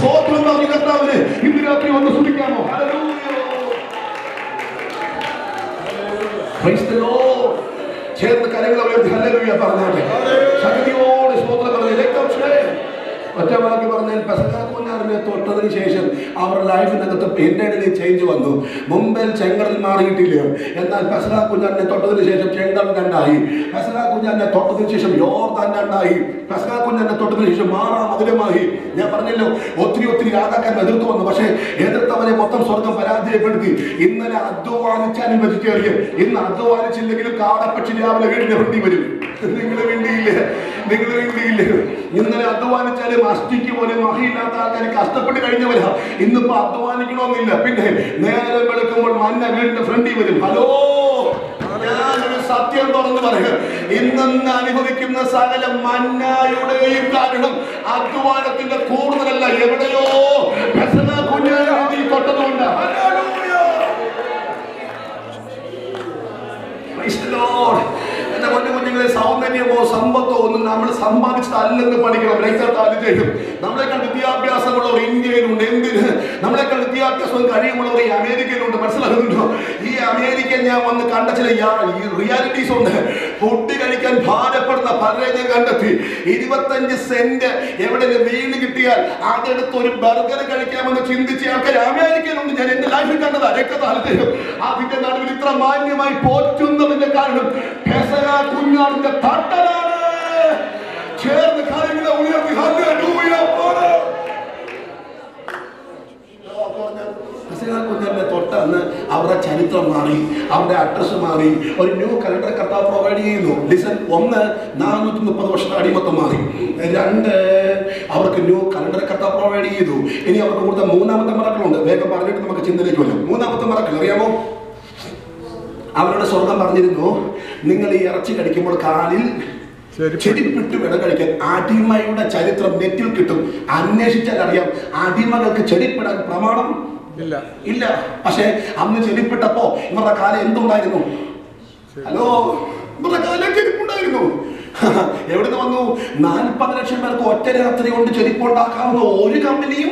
സ്തോത്രം പറഞ്ഞു കർത്താവിന് ഇന്ന് രാത്രി ഒന്ന് സ്തുതിക്കാമോ ഹല്ലേലൂയ Praise the Lord. ചേർന്ന് കരങ്ങൾ ഉയർത്തി ഹല്ലേലൂയ പറഞ്ഞാട്ടെ ശക്തിയോട് സ്തോത്രം പറഞ്ഞു രക്തം ഒറ്റ വാക്ക് പറഞ്ഞാൽ പെസകാക്കുഞ്ഞാറിനെ തൊട്ടതിന് ശേഷം അവരുടെ ലൈഫിനകത്ത് പിന്നീട് ചേഞ്ച് വന്നു മുമ്പിൽ ചെങ്കടൽ മാറിയിട്ടില്ല എന്നാൽ പെസകാക്കുഞ്ഞാറിനെ തൊട്ടതിന് ശേഷം ചെങ്കടൽ രണ്ടായി പെസകാക്കുഞ്ഞാറിനെ തൊട്ടതിന് ശേഷം യോർദാൻ രണ്ടായി പെസകാക്കുഞ്ഞാറിനെ തൊട്ടതിന് ശേഷം മാറാ മധുരമായി ഞാൻ പറഞ്ഞല്ലോ ഒത്തിരി ഒത്തിരി രാജാക്കാരൻ എതിർത്ത് വന്നു പക്ഷേ എതിർത്തവരെ മൊത്തം സ്വർഗം പരാജയപ്പെടുത്തി ഇന്നലെ അധ്വാനിച്ചാലും വെജിറ്റേറിയൻ ഇന്ന് അധ്വാനിച്ചില്ലെങ്കിലും കാടപ്പക്ഷി രാവിലെ വീടിന്റെ വണ്ടി വരും നിങ്ങൾ വേണ്ടിയില്ല നിങ്ങൾ വേണ്ടിയില്ല ഇന്നലെ അധ്വാനിച്ചാലും അഷ്ടിക്ക് പോലെ മഹിയില്ലാത്ത ആൾക്കാർ കഷ്ടപ്പെട്ട് കഴിഞ്ഞവരാ ഇന്നിപ്പോ അധ്വാനിക്കണമെന്നില്ല പിന്നെ നേരെ വെളുക്കുമ്പോൾ മഞ്ഞ വീടിന്റെ ഫ്രണ്ടിൽ വരും ഹലോ ഞാനൊരു സത്യം തുറന്നു പറയുക ഇന്നെന്ന് അനുഭവിക്കുന്ന സകല മഞ്ഞായുടെയും കാരണം അധ്വാനത്തിന്റെ കൂടുതലല്ല എവിടെയോ പെസഹ കുഞ്ഞാടി തൊട്ടതുകൊണ്ട് Praise the Lord. എന്റെ പൊന്നു കുഞ്ഞുങ്ങളെ സൗന്ദര്യമോ സമ്പത്തോ ഒന്നും നമ്മൾ സമ്പാദിച്ചതല്ലെന്ന് പഠിക്കണം രക്തത്താല് ചെയ്യും നമ്മളെക്കാൾ വിദ്യാഭ്യാസമുള്ളവർ ഇന്ത്യയിലുണ്ട് എന്തിന് നമ്മളെക്കാൾ വിദ്യാഭ്യാസവും കഴിവുള്ളവർ ഈ അമേരിക്കയിലുണ്ട് മനസ്സിലാകുന്നുണ്ടോ ഈ അമേരിക്കൻ ഞാൻ വന്ന് കണ്ട ചില റിയാലിറ്റീസ് ഉണ്ട് ഫുഡ് കഴിക്കാൻ ഭാരപ്പെടുന്ന പലരെ ഞാൻ കണ്ടെത്തി ഇരുപത്തഞ്ച് സെന്റ് എവിടെ വീണ് കിട്ടിയാൽ അതെടുത്ത് ഒരു ബർഗർ കഴിക്കാമെന്ന് ചിന്തിച്ച ആൾക്കാർ അമേരിക്കയിലുണ്ട് ഞാൻ എന്റെ ലൈഫിൽ കണ്ടതാ രക്തതാലത്തേക്കും അതിന്റെ നടുവിൽ ഇത്ര മാന്യമായി പോറ്റുന്നതിന്റെ കാരണം പെസഹ കുഞ്ഞാടിന്റെ തട്ടലാണ് ചേർന്ന് കാര്യങ്ങളെ ഉയർത്തി ഹല്ലേലൂയ പറ. കുഞ്ഞാറിന്റെ തൊട്ടന്ന് അവരുടെ ചരിത്രം മാറി അവരുടെ അഡ്രസ് മാറി ഒരു ന്യൂ കലണ്ടർ കർത്താവ് പ്രൊവൈഡ് ചെയ്യുന്നു ലിസൺ ഒന്ന് നാനൂറ്റി മുപ്പത് വർഷത്തെ അടിമത്തം മാറി രണ്ട് അവർക്ക് ന്യൂ കലണ്ടർ കർത്താവ് പ്രൊവൈഡ് ചെയ്തു ഇനി അവർക്ക് കൊടുത്ത മൂന്നാമത്തെ മറക്കളുണ്ട് വേഗം പറഞ്ഞിട്ട് നമുക്ക് ചിന്തയിലേക്ക് വരും മൂന്നാമത്തെ മറക്കൾ അറിയാമോ അവരുടെ സ്വർഗം പറഞ്ഞിരുന്നു നിങ്ങൾ ഈ ഇറച്ചി കടിക്കുമ്പോൾ കാലിൽ ചെടിപ്പിട്ട് വേണം കഴിക്കാൻ അടിമയുടെ ചരിത്രം നെറ്റിൽ കിട്ടും അന്വേഷിച്ചാൽ അറിയാം അടിമകൾക്ക് ചെടിപ്പിടാൻ പ്രമാണം ഇല്ല ഇല്ല പക്ഷേ അന്ന് ചെടിപ്പിട്ടപ്പോ ഇവരുടെ കാലം എന്തുണ്ടായിരുന്നു ഹലോ ഇവരുടെ കാലം ചെരുപ്പുണ്ടായിരുന്നു എവിടുന്ന് വന്നു നാൽപ്പത് ലക്ഷം പേർക്ക് ഒറ്റ രാത്രി കൊണ്ട് ചെരുപ്പുണ്ടാക്കാവുന്ന ഒരു കമ്പനിയും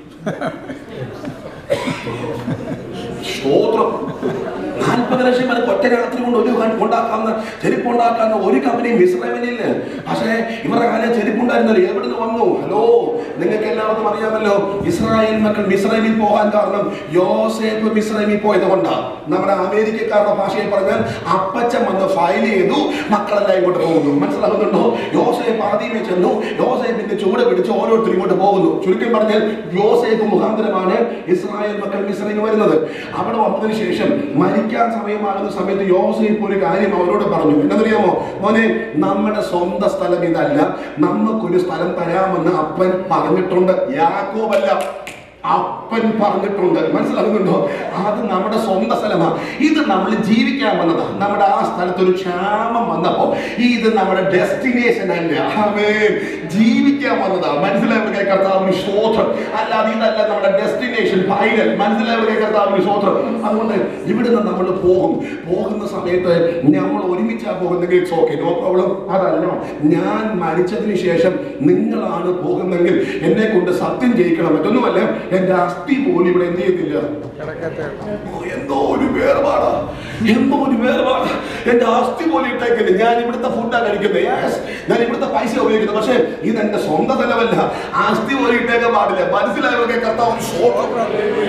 സ്തോത്രം നാൽപ്പത് ലക്ഷം പേർക്ക് ഒറ്റ രാത്രി കൊണ്ട് ഒരു ക- ഉണ്ടാക്കാവുന്ന ചെരുപ്പ് ഉണ്ടാക്കാവുന്ന ഒരു കമ്പനിയും ഇസ്രായേലില്ല പക്ഷേ ഇവരുടെ കാലം ചെരുപ്പുണ്ടായിരുന്നല്ലോ എവിടുന്ന് വന്നു ഹലോ നിങ്ങൾക്ക് എല്ലാവർക്കും അറിയാമല്ലോ ഇസ്രായേൽ മക്കൾ മിസ്രൈമിൽ പോകാൻ കാരണം യോസേഫ് മിസ്രൈമിൽ പോയത് കൊണ്ടാണ് നമ്മുടെ അമേരിക്കക്കാരുടെ ഭാഷയിൽ പറഞ്ഞാൽ അപ്പച്ചൻ വന്ന് ഫയൽ ചെയ്തു മക്കളെല്ലാം ഇങ്ങോട്ട് പോകുന്നു മനസ്സിലാകുന്നുണ്ടോ യോസേഫ് ആദ്യമേ ചെന്നു യോസേഫിന്റെ ചൂട് പിടിച്ച് ഓരോരുത്തരും ഇങ്ങോട്ട് പോകുന്നു ചുരുക്കം പറഞ്ഞാൽ യോസേഫ് മുഖാന്തരമാണ് ഇസ്രായേൽ മക്കൾ മിസ്രൈമിൽ വരുന്നത് അവിടെ വന്നതിന് ശേഷം മരിക്കാൻ സമയമാകുന്ന സമയത്ത് യോസേഫ് ഒരു കാര്യം അവരോട് പറഞ്ഞു എന്നറിയാമോ മോനെ നമ്മുടെ സ്വന്തം സ്ഥലം ഇതല്ല നമുക്കൊരു സ്ഥലം തരാമെന്ന് അപ്പൻ പറഞ്ഞിട്ടുണ്ട് യാക്കോബല്ല അപ്പൻ പറഞ്ഞിട്ടുണ്ട് മനസ്സിലാകുന്നുണ്ടോ അത് നമ്മുടെ സ്വന്തം സ്ഥലമാണ് ഇത് നമ്മൾ ജീവിക്കാൻ വന്നതാ നമ്മുടെ ആ സ്ഥലത്ത് ഒരു ക്ഷാമം വന്നപ്പോ ഇത് നമ്മുടെ ഡെസ്റ്റിനേഷൻ അല്ല ആമേൻ. ജീവിക്കാൻ വന്നതാ മനസ്സിലായവർക്ക് കർത്താവിന് ശോത്രം അല്ലാതെ ഇതല്ല നമ്മുടെ ഡെസ്റ്റിനേഷൻ ഫൈനൽ മനസ്സിലായവർക്ക് കർത്താവിന് ശോത്രം അതുകൊണ്ട് ഇവിടുന്ന് നമ്മൾ പോകും പോകുന്ന സമയത്ത് നമ്മൾ ഒരുമിച്ചാ പോകുന്നെങ്കിൽ ഇറ്റ്സ് ഓക്കെ നോ പ്രോബ്ലം അതല്ല ഞാൻ മരിച്ചതിന് ശേഷം നിങ്ങളാണ് പോകുന്നെങ്കിൽ എന്നെ കൊണ്ട് സത്യം ജയിക്കണം മറ്റൊന്നുമല്ല എന്റെ അസ്ഥി പോലും ഇവിടെ എന്ത് ചെയ്തില്ല കിടക്കത്തെ ഓ, എന്തോ ഒരു വേർപാടാ എന്തോ ഒരു വേർപാടാ എന്റെ അസ്ഥി പോലും ഇട്ടേക്കില്ല ഞാൻ ഇവിടുത്തെ ഫുഡാ കഴിക്കുന്നത് യെസ് ഞാൻ ഇവിടുത്തെ പൈസ ഉപയോഗിക്കുന്നത് പക്ഷേ ഇത് എന്റെ സ്വന്തം സ്ഥലമല്ല അസ്ഥി പോലും ഇട്ടേക്കാൻ പാടില്ല മനസ്സിലായവർക്ക് കർത്താവ് ഒരു ശോകം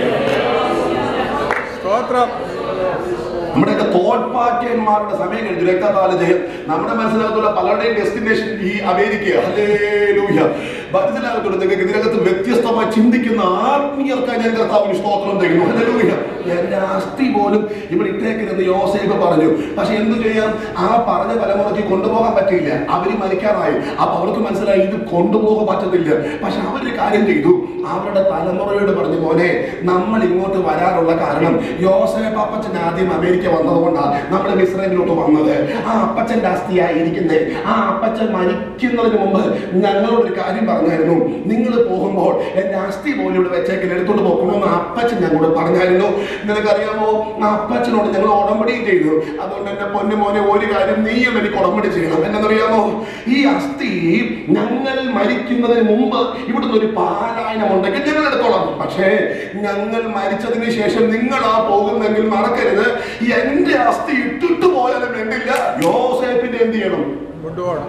സ്തോത്രം നമ്മുടെയൊക്കെ തോൽപ്പാറ്റന്മാരുടെ സമയം കഴിഞ്ഞു രക്തപാല ജയം നമ്മുടെ മനസ്സിനകത്തുള്ള പലരുടെയും ഡെസ്റ്റിനേഷൻ ഈ അമേരിക്ക ഹല്ലേലൂയ മനസ്സിലാകത്തുള്ളൂ നിങ്ങൾക്ക് ഇതിനകത്ത് വ്യത്യസ്തമായി ചിന്തിക്കുന്ന ആത്മീയർക്കായി ഞാൻ കർത്താവിന് സ്തോത്രം തരുന്നു ഹല്ലേലൂയ എന്റെ അസ്ഥി പോലും ഇവിടെ ഇട്ടേക്കരുന്ന് യോസേഫ് പറഞ്ഞു പക്ഷെ എന്തു ചെയ്യാം ആ പറഞ്ഞ തലമുറയ്ക്ക് കൊണ്ടുപോകാൻ പറ്റിയില്ല അവര് മരിക്കാറായി അപ്പൊ അവർക്ക് മനസ്സിലായി ഇത് കൊണ്ടുപോകാൻ പറ്റത്തില്ല പക്ഷെ അവരൊരു കാര്യം ചെയ്തു അവരുടെ തലമുറയോട് പറഞ്ഞു മോനെ നമ്മൾ ഇങ്ങോട്ട് വരാനുള്ള കാരണം യോസേഫ് അപ്പച്ചൻ ആദ്യം അമേരിക്ക മിസ്റ്റേക്ക് വന്നതുകൊണ്ടാണ് നമ്മൾ മിശ്രമിലോട്ട് വന്നത് ആ അപ്പച്ചന്റെ അസ്ഥിയായിരിക്കുന്നത് ആ അപ്പച്ചൻ മരിക്കുന്നതിന് മുമ്പ് ഞങ്ങളോട് ഒരു കാര്യം പറഞ്ഞായിരുന്നു നിങ്ങൾ പോകുമ്പോൾ എന്റെ അസ്ഥി പോലും ഇവിടെ വെച്ചേക്കിൽ എടുത്തോണ്ട് പോകണമെന്ന് അപ്പച്ചൻ ഞങ്ങളോട് പറഞ്ഞായിരുന്നു നിനക്കറിയാമോ ആ അപ്പച്ചനോട് ഞങ്ങൾ ഉടമ്പടിയും ചെയ്തു അതുകൊണ്ട് എന്റെ പൊന്നു മോനെ ഒരു കാര്യം നീയും എനിക്ക് ഉടമ്പടി ചെയ്യണം എന്നറിയാമോ ഈ അസ്ഥി ഞങ്ങൾ മരിക്കുന്നതിന് മുമ്പ് ഇവിടുന്ന് ഒരു പാരായണം ഉണ്ടെങ്കിൽ ഞങ്ങൾ എടുത്തോളാം പക്ഷേ ഞങ്ങൾ മരിച്ചതിന് ശേഷം നിങ്ങളാ പോകുന്നെങ്കിൽ മറക്കരുത് എന്റെ അസ്ഥി ഇട്ടിട്ട് പോയാലും വേണ്ടില്ല യോസേഫിന്റെ എന്ത് ചെയ്യണം കൊണ്ടുപോകണം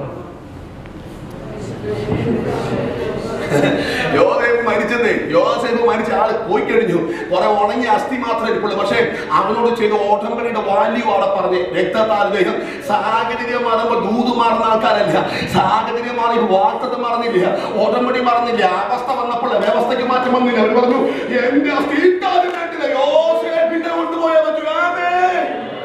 യോസേഫ് മരിച്ചത് യോസേഫ് മരിച്ച ആള് പോയി കഴിഞ്ഞു കുറെ ഉണങ്ങിയ അസ്ഥി മാത്രമേ ഇരിപ്പുള്ളൂ പക്ഷേ അവനോട് ചെയ്ത ഓട്ടംപടിയുടെ വാല്യൂ അവിടെ പറഞ്ഞ് രക്തത്താൽ ദേഹം സാഹചര്യം മാറുമ്പോ ദൂത് മാറുന്ന ആൾക്കാരല്ല സാഹചര്യം മാറി വാർത്തത്തെ മറന്നില്ല ഓട്ടംപടി മറന്നില്ല അവസ്ഥ വന്നപ്പോൾ വ്യവസ്ഥയ്ക്ക് മാറ്റം വന്നില്ല അവർ പറഞ്ഞു എന്റെ അസ്ഥി ഇട്ടാലും വേണ്ടില്ല യോസേഫിന്റെ കൊണ്ടുപോയാൽ പറ്റൂ ആമേൻ.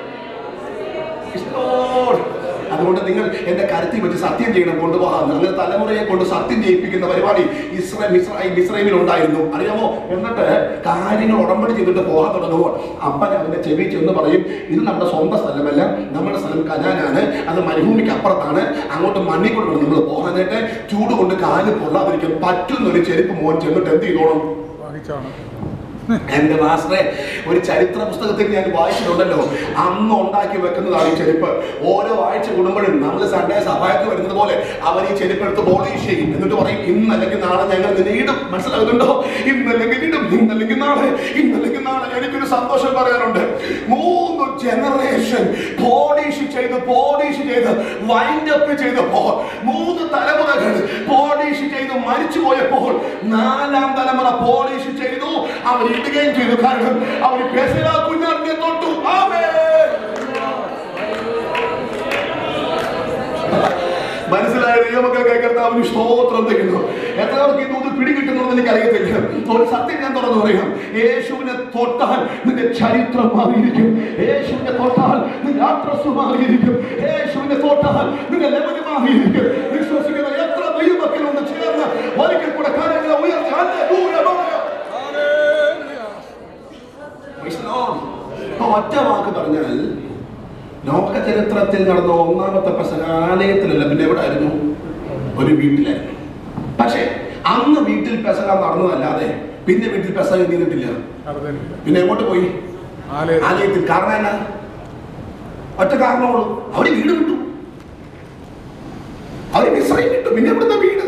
Lord. അതുകൊണ്ട് നിങ്ങൾ എന്റെ കരുത്തിൽ വെച്ച് സത്യം ചെയ്യണം കൊണ്ടുപോകാൻ അങ്ങനെ തലമുറയെ കൊണ്ട് സത്യം ചെയ്യിപ്പിക്കുന്ന പരിപാടി ഇസ്രായേൽ ഇസ്രായേൽ ഇസ്രായേലിൽ ഉണ്ടായിരുന്നു അറിയാമോ എന്നിട്ട് കാര്യങ്ങൾ ഉടമ്പടി ചെയ്തിട്ട് പോകാൻ തുടങ്ങുമ്പോൾ അപ്പൻ അവന്റെ ചെവി ചെന്ന് പറയും ഇത് നമ്മുടെ സ്വന്തം സ്ഥലമല്ല നമ്മുടെ സ്ഥലം കനാനാണ് അത് മരുഭൂമിക്ക് അപ്പുറത്താണ് അങ്ങോട്ട് മണ്ണിൽ കൊണ്ട് വേണം നമ്മൾ പോകാനായിട്ട് ചൂട് കൊണ്ട് കാല് പൊള്ളാതിരിക്കും പറ്റുന്നൊരു ചെരുപ്പ് മോൻ ചെന്നിട്ട് എന്ത് ചെയ്തോണം വാങ്ങിച്ചാണ് എന്റെ മാസ്റ്ററെ ഒരു ചരിത്ര പുസ്തകത്തിൽ ഞാൻ വായിച്ചിട്ടുണ്ടല്ലോ അന്ന് ഉണ്ടാക്കി വെക്കുന്നതാണ് ഈ ചെരുപ്പ് ഓരോ ആഴ്ച കൂടുമ്പോഴും നമ്മൾ സൺഡേ സഹായത്തിൽ വരുന്നത് പോലെ അവർ ഈ ചെരുപ്പ് എടുത്ത് പോളിഷ് ചെയ്യും എന്നിട്ട് പറയും ഇന്നല്ലെങ്കിൽ നാളെ ഞങ്ങൾ നിന്നെ ഇടും മനസ്സിലാകുന്നുണ്ടോ ഇന്നല്ലെങ്കിൽ ഇടും ഇന്നല്ലെങ്കിൽ നാളെ ഇന്നല്ലെങ്കിൽ നാളെ എനിക്കൊരു സന്തോഷം പറയാനുണ്ട് മൂന്ന് ജനറേഷൻ പോളിഷ് ചെയ്ത് പോളിഷ് ചെയ്ത് വൈൻഡ് അപ്പ് ചെയ്തപ്പോൾ മൂന്ന് തലമുറകൾ പോളിഷ് ചെയ്ത് മരിച്ചു പോയപ്പോൾ നാലാം തലമുറ പോളിഷ് ചെയ്തു അവർ ഇടുകയും ചെയ്തു കാരണം അവർ പെസക കുഞ്ഞാടിനെ തൊട്ടു ആമേൻ. മനസ്സിലായ ദൈവമക്കൾ കൈകർത്താവിന് സ്തോത്രം ചെയ്യുന്നു എത്ര പേർക്ക് ഈ ദൂത് പിടികിട്ടുന്നുണ്ടെന്ന് എനിക്ക് അറിയത്തില്ല ഒരു സത്യം ഞാൻ തുറന്നു പറയാം യേശുവിനെ തൊട്ടാൽ നിന്റെ ചരിത്രം മാറിയിരിക്കും യേശുവിനെ തൊട്ടാൽ നിന്റെ അഡ്രസ് മാറിയിരിക്കും യേശുവിനെ തൊട്ടാൽ നിന്റെ ലെവല് മാറിയിരിക്കും വിശ്വസിക്കുന്ന എത്ര ദൈവമക്കൾ ഒന്ന് ചേർന്ന് ഒരിക്കൽ കൂടെ കാര്യങ്ങളെ ഉയർത്തി ഹല്ലേലൂയ പറയാം. Praise the Lord. ഇപ്പൊ ഒറ്റ വാക്ക് പറഞ്ഞാൽ ലോക ചരിത്രത്തിൽ നടന്ന ഒന്നാമത്തെ പെസക ആലയത്തിലല്ല പിന്നെ എവിടെ ആയിരുന്നു ഒരു വീട്ടിലായിരുന്നു പക്ഷേ അന്ന് വീട്ടിൽ പെസക നടന്നതല്ലാതെ പിന്നെ വീട്ടിൽ പെസക ചെയ്തിട്ടില്ല നടന്നില്ല പിന്നെ എങ്ങോട്ട് പോയി ആലയം ആലയത്തിൽ കാരണം എന്നാ ഒറ്റ കാരണമുള്ളൂ അവര് വീട് വിട്ടു അവര് മിശ്രയും വിട്ടു പിന്നെ എവിടുന്ന വീട്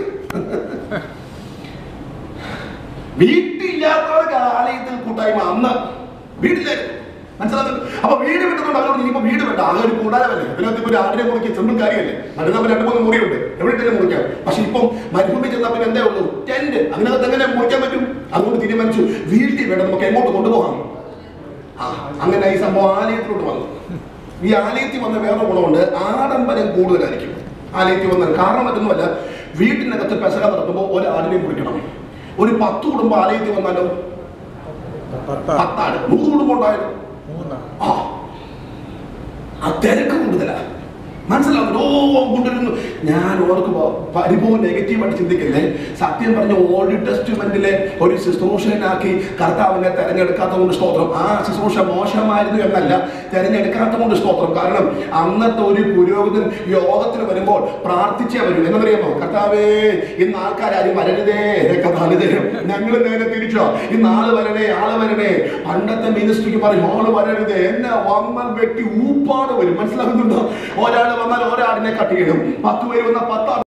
വീട്ടില്ലാത്തവർക്ക് ആലയത്തിൽ കൂട്ടായ്മ അന്ന് വീട്ടിലായിരുന്നു മനസ്സിലാകുന്നു അപ്പൊ വീട് വിട്ടുകൊണ്ട് അവരോട് ഇനിയിപ്പോ വീട് വേണ്ട ആകെ ഒരു കൂടാരമല്ലേ അതിനകത്ത് ഇപ്പൊ ഒരു ആടിനെ മുറിക്കുക ചെറുപ്പം കാര്യമല്ലേ നടുന്നപ്പോൾ രണ്ട് മൂന്ന് മുറിയുണ്ട് എവിടെ തന്നെ മുറിക്കാം പക്ഷെ ഇപ്പം മരുഭൂമി ചെന്നാൽ പിന്നെ എന്തേ ഉള്ളൂ ടെന്റ് അതിനകത്ത് എങ്ങനെ മുറിക്കാൻ പറ്റും അതുകൊണ്ട് തീരുമാനിച്ചു വീട്ടിൽ വേണം നമുക്ക് എങ്ങോട്ട് കൊണ്ടുപോകാം ആ, അങ്ങനെ ഈ സംഭവം ആലയത്തിലോട്ട് വന്നു ഈ ആലയത്തിൽ വന്ന വേറെ ഗുണമുണ്ട് ആഡംബരം കൂടുതലായിരിക്കും ആലയത്തിൽ വന്നാൽ കാരണം മറ്റൊന്നുമല്ല വീട്ടിനകത്ത് പെസക നടത്തുമ്പോൾ ഒരു ആടിനെ മുറിക്കണം ഒരു പത്ത് കുടുംബം ആലയത്തിൽ വന്നാലോ പത്താ പത്താട് നൂറ് കുടുംബം ഉണ്ടായാലും മൂന്നാ ആ ആ തിരക്ക് കൂടുതലാ മനസ്സിലാവുന്നു ഓ കൊണ്ടിരുന്നു ഞാൻ ഓർക്കുമ്പോ പരിഭവം നെഗറ്റീവായിട്ട് ചിന്തിക്കല്ലേ സത്യം പറഞ്ഞ ഓൾഡ് ടെസ്റ്റ്മെന്റിലെ ഒരു ശുശ്രൂഷനാക്കി കർത്താവിനെ തെരഞ്ഞെടുക്കാത്ത കൊണ്ട് സ്തോത്രം ആ ശുശ്രൂഷ മോശമായിരുന്നു എന്നല്ല തെരഞ്ഞെടുക്കാത്ത കൊണ്ട് സ്തോത്രം കാരണം അന്നത്തെ ഒരു പുരോഹിതൻ യോഗത്തിന് വരുമ്പോൾ പ്രാർത്ഥിച്ചേ വരും എന്നറിയാമോ കർത്താവേ ഇന്ന് ആൾക്കാരും വരരുതേ കഥാലിതേ ഞങ്ങൾ നേരെ തിരിച്ചോ ഇന്ന് ആള് വരണേ ആള് വരണേ പണ്ടത്തെ മിനിസ്ട്രിക്ക് പറയും ആള് വരരുതേ എന്നെ വന്നാൽ വെട്ടി ഊപ്പാട് വരും മനസ്സിലാകുന്നുണ്ടോ ഒരാൾ വന്നാൽ ഒരാടിനെ കട്ട് ചെയ്യണം പത്ത് പേര് വന്നാൽ പത്ത്